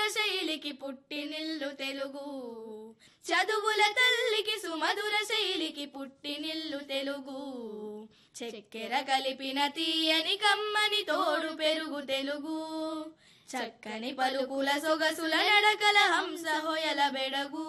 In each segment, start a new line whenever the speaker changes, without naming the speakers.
శైలికి పుట్టినిల్లు తెలుగు చదువుల తల్లికి సుమధుర శైలికి పుట్టినిల్లు తెలుగు చక్కెర కలిపిన తీయని కమ్మని తోడు పెరుగు తెలుగు చక్కని పలుకుల సొగసుల నడకల హంస హొయల బెడగు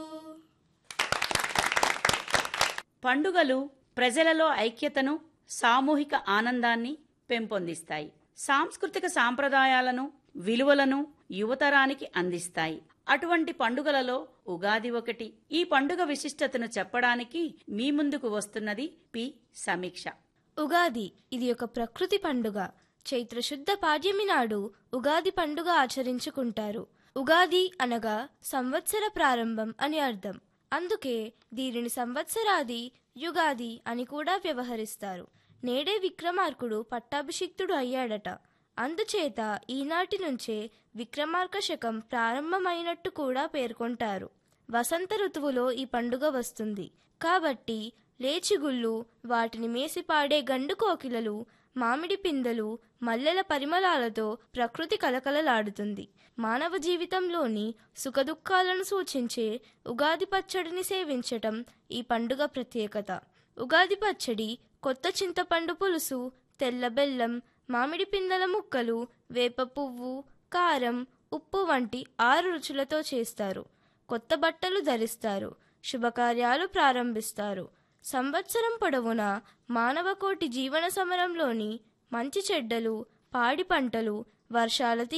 పండుగలు ప్రజలలో ఐక్యతను సామూహిక ఆనందాన్ని పెంపొందిస్తాయి సాంస్కృతిక సాంప్రదాయాలను విలువలను యువతరానికి అందిస్తాయి అటువంటి పండుగలలో ఉగాది ఒకటి ఈ పండుగ విశిష్టతను చెప్పడానికి మీ ముందుకు వస్తున్నది పి సమీక్ష
ఉగాది ఇది ఒక ప్రకృతి పండుగ చైత్ర శుద్ధ పాడ్యమి నాడు ఉగాది పండుగ ఆచరించుకుంటారు ఉగాది అనగా సంవత్సర ప్రారంభం అని అర్థం అందుకే దీనిని సంవత్సరాది యుగాది అని కూడా వ్యవహరిస్తారు నేడే విక్రమార్కుడు పట్టాభిషిక్తుడు అయ్యాడట అందుచేత ఈనాటి నుంచే విక్రమార్క శకం ప్రారంభమైనట్టు కూడా పేర్కొంటారు వసంత ఋతువులో ఈ పండుగ వస్తుంది కాబట్టి లేచిగుళ్ళు వాటిని మేసిపాడే గండు కోకిలలు మామిడి పిందెలు మల్లెల పరిమళాలతో ప్రకృతి కలకలలాడుతుంది మానవ జీవితంలోని సుఖదుఖాలను సూచించే ఉగాది పచ్చడిని సేవించటం ఈ పండుగ ప్రత్యేకత ఉగాది పచ్చడి కొత్త చింతపండు పులుసు తెల్ల బెల్లం మామిడి పిందెల ముక్కలు వేప పువ్వు కారం ఉప్పు వంటి ఆరు రుచులతో చేస్తారు కొత్త బట్టలు ధరిస్తారు శుభకార్యాలు ప్రారంభిస్తారు సంవత్సరం పొడవునా మానవకోటి జీవన సమరంలోని మంచి చెడ్డలు పాడి పంటలు వర్షాల